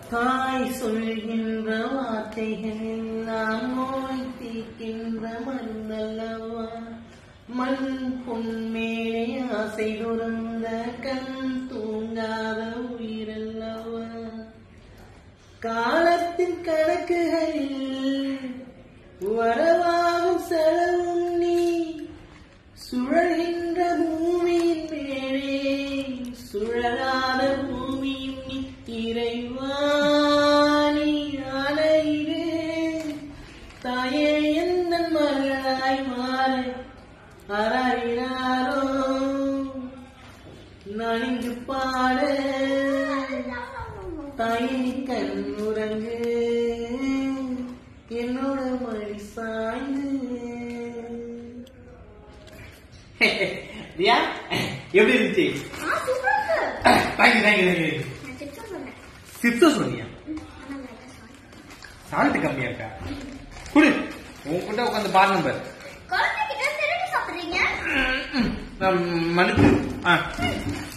தாய் சொல்கின்ற வார்த்தைகள் எல்லாம் நோய் தீர்க்கின்ற மருந்தல்லவா மண் பொன்மேலே ஆசை துறந்த கண் தூங்காத உயிரல்லவா காலத்தின் கணக்குகளில் வரவாகும் செலவும் நீ சுழல்கின்ற பூமியின் மேலே சுழலாத பூமியின் நீ இறைவாணி அலையிலே தாயே எந்த மகளாய் மாற அறாரினாரோ நான் இங்கு பாட தாயை கண்ணுறங்கு என்னோட மடி சாய்ந்து ரியா எப்படி இருந்துச்சு ஆ சூப்பரா இருக்கு தேங்க்யூ தேங்க்யூ தேங்க்யூ நான் சிப்ஸ் சொன்னேன் சிப்ஸ் சொன்னியா ஆனா நல்லா சாப்பிட்டேன் சால்ட் கம்மியா இருக்கா குடு உன்கிட்ட உட்காந்து பார் நம்பர் குழந்தைகிட்ட திரும்பி சாப்பிடுறீங்க மன்னிச்சு ஆ